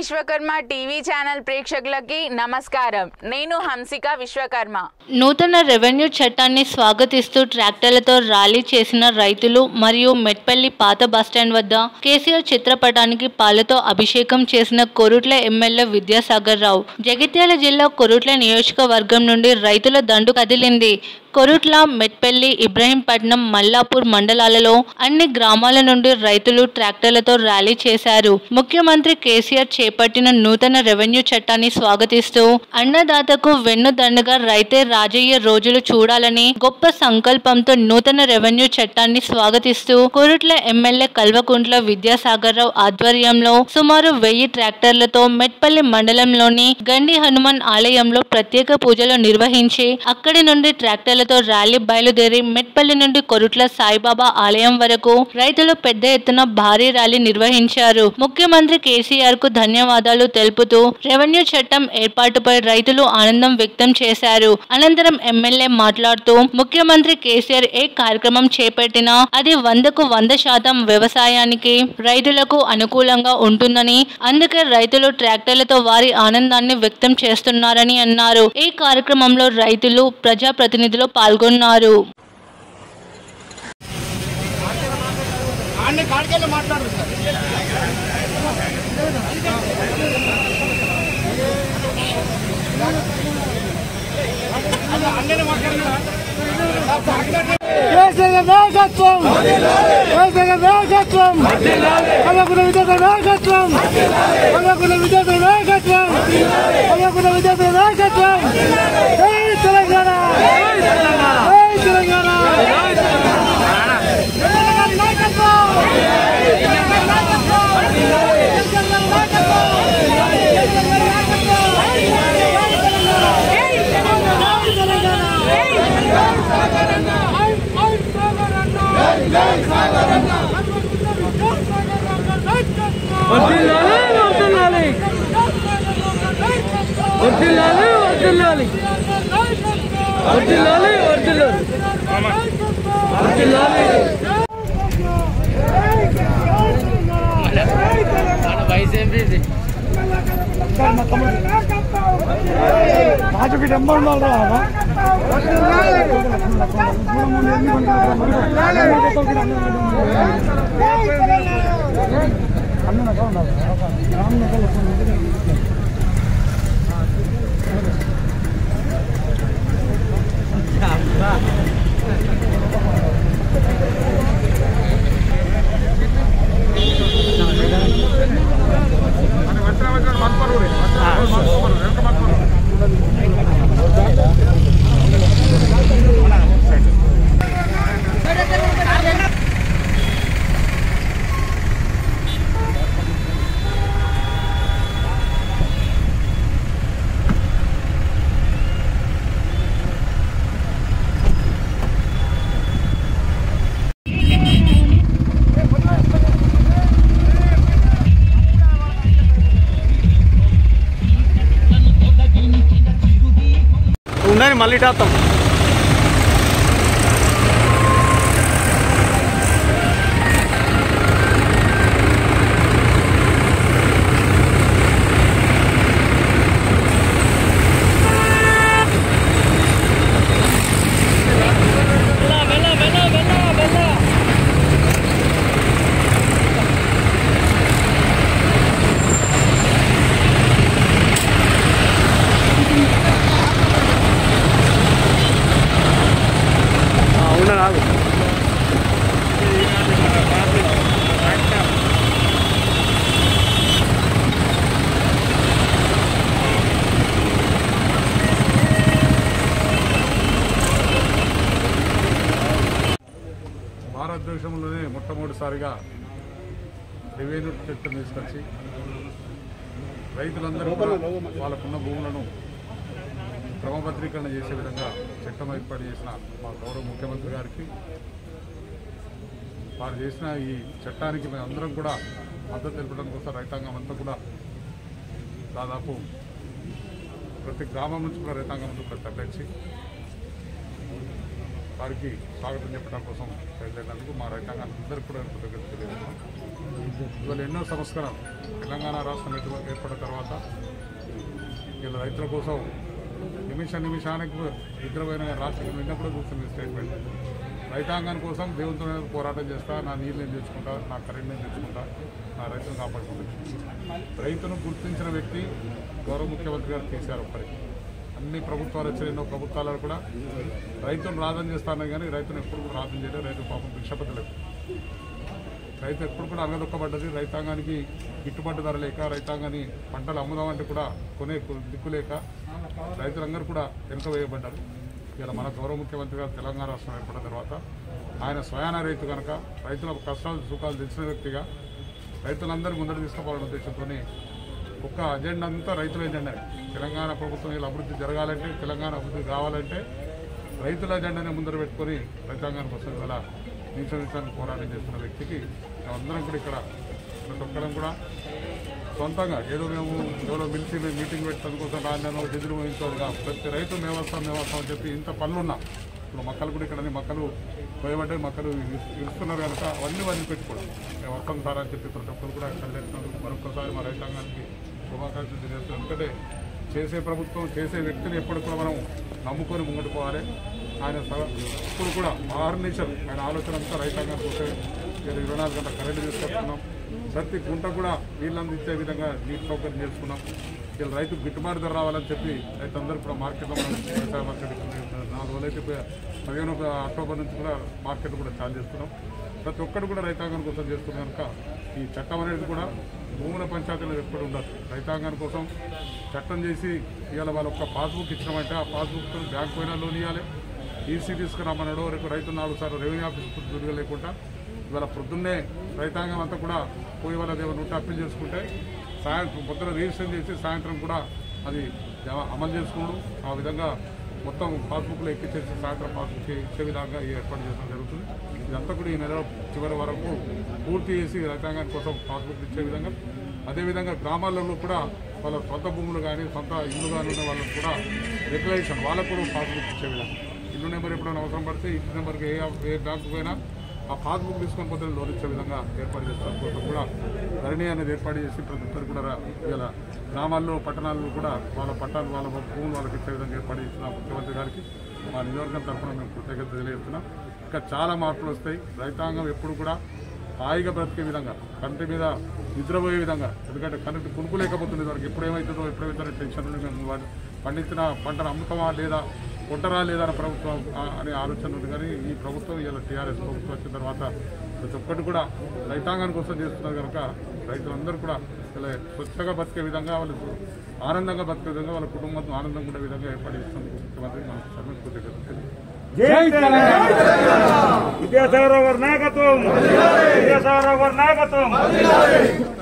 Vishwakarma TV channel ప్రేక్షకులకి నమస్కారం నేను హంసిక విశ్వకర్మ నూతన రెవెన్యూ చట్టాన్ని స్వాగతిస్తూ ట్రాక్టర్లతో ర్యాలీ చేసిన రైతులు మరియు మెట్పల్లి పాత బస్టాండ్ వద్ద కేసీఆర్ చిత్రపటానికి పాలతో అభిషేకం చేసిన కొరుట్ల ఎమ్మెల్యే విద్యాసాగర్ రావు జగిత్యాల జిల్లా కొరుట్ల నియోజకవర్గం నుండి రైతుల దండు కదిలింది కొరుట్ల మెట్పల్లి ఇబ్రహీంపట్నం మల్లాపూర్ మండలాలలో అన్ని గ్రామాల నుండి రైతులు ట్రాక్టర్లతో ర్యాలీ చేశారు ముఖ్యమంత్రి కేసీఆర్ చేపట్టిన నూతన రెవెన్యూ చట్టాన్ని స్వాగతిస్తూ అన్నదాతకు వెన్నుదన్నుగా రైతే రాజయ్య రోజులు చూడాలని గొప్ప సంకల్పంతో నూతన రెవెన్యూ చట్టాన్ని స్వాగతిస్తూ కొరుట్ల ఎమ్మెల్యే కల్వకుంట్ల విద్యాసాగర్ రావు ఆధ్వర్యంలో సుమారు వెయ్యి ట్రాక్టర్లతో మెట్పల్లి మండలంలోని గండి హనుమాన్ ఆలయంలో ప్రత్యేక పూజలు నిర్వహించి అక్కడి నుండి ట్రాక్టర్లతో ర్యాలీ బయలుదేరి మెట్పల్లి నుండి కొరుట్ల సాయిబాబా ఆలయం వరకు రైతులు పెద్ద ఎత్తున భారీ ర్యాలీ నిర్వహించారు ముఖ్యమంత్రి కేసీఆర్ కు ధన్యవాదాలు తెలుపుతూ రెవెన్యూ చట్టం ఏర్పాటుపై రైతులు ఆనందం వ్యక్తం చేశారు అనంతరం ఎమ్మెల్యే మాట్లాడుతూ ముఖ్యమంత్రి కేసీఆర్ ఏ కార్యక్రమం చేపట్టినా అది వందకు వంద శాతం వ్యవసాయానికి రైతులకు అనుకూలంగా ఉంటుందని అందుకే రైతులు ట్రాక్టర్లతో వారి ఆనందాన్ని వ్యక్తం చేస్తున్నారని అన్నారు ఈ కార్యక్రమంలో రైతులు ప్రజాప్రతినిధులు పాల్గొన్నారు అన్ని కాడికెళ్ళి మాట్లాడరు సార్ అన్నీ మాట్లాడుతున్నా కేసీఆర్ నాయకత్వం కేసీఆర్ నాయకత్వం కల్లకుల విద్యార్థుల నాయకత్వం కల్లకుల విద్యార్థుల నాయకత్వం కల్లకుల విద్యార్థుల నాయకత్వం జై తెలంగాణ జై తెలంగాణ తెలంగాణ నాయకత్వం తెలంగాణ నాయకత్వం తెలంగాణ నాయకత్వం తెలంగాణ నాయకత్వం జై తెలంగాణ రాజుకి నెంబర్ ఉండాలి ఉందని మళ్ళీ టాతాం ఉండ రాదు భారతదేశంలోనే మొట్టమొదటిసారిగా రెవెన్యూ చట్టం తీసుకొచ్చి రైతులందరూ కూడా వాళ్ళకున్న భూములను క్రమబద్ధీకరణ చేసే విధంగా చట్టం ఏర్పాటు చేసిన మా గౌరవ ముఖ్యమంత్రి గారికి వారు చేసిన ఈ చట్టానికి మేము అందరం కూడా మద్దతు తెలపడం కోసం రైతాంగం అంతా కూడా దాదాపు ప్రతి గ్రామం నుంచి కూడా రైతాంగం నుంచి కూడా తరలించి వారికి స్వాగతం చెప్పడం కోసం బయలుదేరినందుకు మా రైతాంగానికి అందరికీ కూడా కృతజ్ఞతలు తెలియజేస్తున్నాం ఇవాళ ఎన్నో సంస్కరణలు తెలంగాణ రాష్ట్రం ఏర్ప- ఏర్పడిన తర్వాత ఇలా రైతుల కోసం నిమిష నిమిషానికి నిద్రపోయిన రాత్రికి నిన్నప్పుడు చూస్తుంది స్టేట్మెంట్ రైతాంగం కోసం దేవునితో నేను పోరాటం చేస్తా నా నీళ్ళు నేను తెచ్చుకుంటా నా కరెంట్ నేను తెచ్చుకుంటా నా రైతును కాపాడుకుంటా రైతును గుర్తించిన వ్యక్తి గౌరవ ముఖ్యమంత్రి గారు కేసీఆర్ ఒక్కరికి అన్ని ప్రభుత్వాలు వచ్చిన ఎన్నో ప్రభుత్వాలు కూడా రైతును రాధన చేస్తాను కానీ రైతును ఎప్పుడు కూడా రాధన చేయలేదు రైతు పాపం భిక్షపతలేదు రైతు ఎప్పుడు కూడా అనగదొక్కబడ్డది రైతాంగానికి గిట్టుబాటు ధర లేక రైతాంగాన్ని పంటలు అమ్ముదామంటే కూడా కొనే దిక్కు లేక రైతులందరూ కూడా వెనుక వేయబడ్డారు ఇలా మన గౌరవ ముఖ్యమంత్రి గారు తెలంగాణ రాష్ట్రం ఏర్పడిన తర్వాత ఆయన స్వయాన రైతు కనుక రైతుల కష్టాలు సుఖాలు తెలిసిన వ్యక్తిగా రైతులందరూ ముందర తీసుకోవాలనే ఉద్దేశంతో ఒక్క అజెండా అంతా రైతుల ఎజెండా తెలంగాణ ప్రభుత్వం ఇలా అభివృద్ధి జరగాలంటే తెలంగాణ అభివృద్ధి కావాలంటే రైతుల అజెండానే ముందర పెట్టుకొని రైతాంగానికి కోసం ఇలా నిమిష నిమిషానికి పోరాటం చేస్తున్న వ్యక్తికి మేమందరం కూడా ఇక్కడ ప్రతి ఒక్కరం కూడా సొంతంగా ఏదో మేము ఎవరో పిలిచి మేము మీటింగ్ పెట్టడం కోసం రాను ఎదురు వహించాలిగా ప్రతి రైతు మేము వస్తాం మేము వస్తాం అని చెప్పి ఇంత పనులున్నా ఇప్పుడు మొక్కలు కూడా ఇక్కడ అన్ని మొక్కలు పోయబడ్డే మొక్కలు ఇస్- ఇస్తున్నారు కనుక అవన్నీ వదిలి పెట్టుకోవడం మేము వస్తాం సార్ అని చెప్పి ప్రతి ఒక్కరు కూడా కలిసినందుకు మరొకసారి మా రైతాంగానికి శుభాకాంక్షలు తెలియజేస్తాం ఎందుకంటే చేసే ప్రభుత్వం చేసే వ్యక్తిని ఎప్పుడు కూడా మనం నమ్ముకొని ముంగడు పోవాలి ఆయన స- ఇప్పుడు కూడా ఆర్గనైజేషన్ ఆయన ఆలోచన అంతా రైతాంగం పోతే ఇరవై నాలుగు గంటల కరెంటు తీసుకొస్తున్నాం ప్రతి గుంట కూడా నీళ్ళు అందించే విధంగా నీటి సౌకర్యం చేసుకున్నాం ఇలా రైతు గిట్టుబాటు ధర రావాలని చెప్పి రైతులందరూ కూడా మార్కెట్లో మనం వ్యవసాయ మార్కెట్ నాలుగు రోజులు అయితే పోయా- పదిహేను అక్టోబర్ నుంచి కూడా మార్కెట్ కూడా చాలు చేస్తున్నాం ప్రతి ఒక్కరు కూడా రైతాంగం కోసం చేస్తున్నారు కనుక ఈ చట్టం అనేది కూడా భూముల పంచాయతీలు ఎప్పుడు ఉండదు రైతాంగం కోసం చట్టం చేసి ఇవాళ వాళ్ళ ఒక్క పాస్బుక్ ఇచ్చినామంటే ఆ పాస్బుక్ బ్యాంక్ పోయినా లోన్ ఇవ్వాలి ఈసీ తీసుకురామన్నాడు రేపు రైతు నాలుగు సార్లు రెవెన్యూ ఆఫీస్ తిరగలేకుండా ఇవాళ పొద్దున్నే రైతాంగం అంతా కూడా పోయి వాళ్ళ దేవుని ఉంటే అప్పీల్ చేసుకుంటే సాయంత్రం పొద్దున రిజిస్టర్ చేసి సాయంత్రం కూడా అది జమ- అమలు చేసుకుంటూ ఆ విధంగా మొత్తం పాస్బుక్లో ఎక్కించేసి సాయంత్రం పాస్బుక్ ఇచ్చే విధంగా ఈ ఏర్పాటు చేయడం జరుగుతుంది ఇదంతా కూడా ఈ నెల చివరి వరకు పూర్తి చేసి రైతాంగం కోసం పాస్బుక్ ఇచ్చే విధంగా అదేవిధంగా గ్రామాలలో కూడా వాళ్ళ సొంత భూములు కానీ సొంత ఇల్లు కానీ ఉన్న వాళ్ళకు కూడా రెగ్యులేషన్ వాళ్ళకు కూడా పాస్బుక్ ఇచ్చే విధంగా ఇల్లు నెంబర్ ఎప్పుడైనా అవసరం పడితే ఇంటి నెంబర్కి ఏ ఏ బ్యాంకు పోయినా ఆ పాస్బుక్ తీసుకొని పోతే లోన్ ఇచ్చే విధంగా ఏర్పాటు చేస్తారు కోసం కూడా ధరణి అనేది ఏర్పాటు చేసి ప్రతి ఒక్కరు కూడా రా- ఇలా గ్రామాల్లో పట్టణాల్లో కూడా వాళ్ళ పట్టాలు వాళ్ళ భూములు వాళ్ళకి ఇచ్చే విధంగా ఏర్పాటు చేసిన ముఖ్యమంత్రి గారికి మా నియోజకవర్గం తరఫున మేము కృతజ్ఞత తెలియజేస్తున్నాం ఇంకా చాలా మార్పులు వస్తాయి రైతాంగం ఎప్పుడు కూడా హాయిగా బ్రతికే విధంగా కంటి మీద నిద్రపోయే విధంగా ఎందుకంటే కరెంట్ కునుకు లేకపోతుంది వరకు ఎప్పుడు ఏమవుతుందో ఎప్పుడైతుందో టెన్షన్ ఉండి మేము వాటి పండించిన పంటను అమ్ముతామా లేదా కొంటరా లేదా అనే ప్రభుత్వం ఆ, అనే ఆలోచన ఉంది కానీ ఈ ప్రభుత్వం ఇలా టీఆర్ఎస్ ప్రభుత్వం వచ్చిన తర్వాత ప్రతి ఒక్కటి కూడా రైతాంగాన్ని కోసం చేస్తున్నారు కనుక రైతులందరూ కూడా ఇలా స్వచ్ఛంగా బతికే విధంగా వాళ్ళు ఆనందంగా బతికే విధంగా వాళ్ళ కుటుంబంతో ఆనందంగా ఉండే విధంగా ఏర్పాటు చేస్తున్నందుకు ముఖ్యమంత్రి మన సర్వ కృతజ్ఞతలు జై తెలంగాణ విద్యాసాగర్ గారి నాయకత్వం విద్యాసాగర్ గారి నాయకత్వం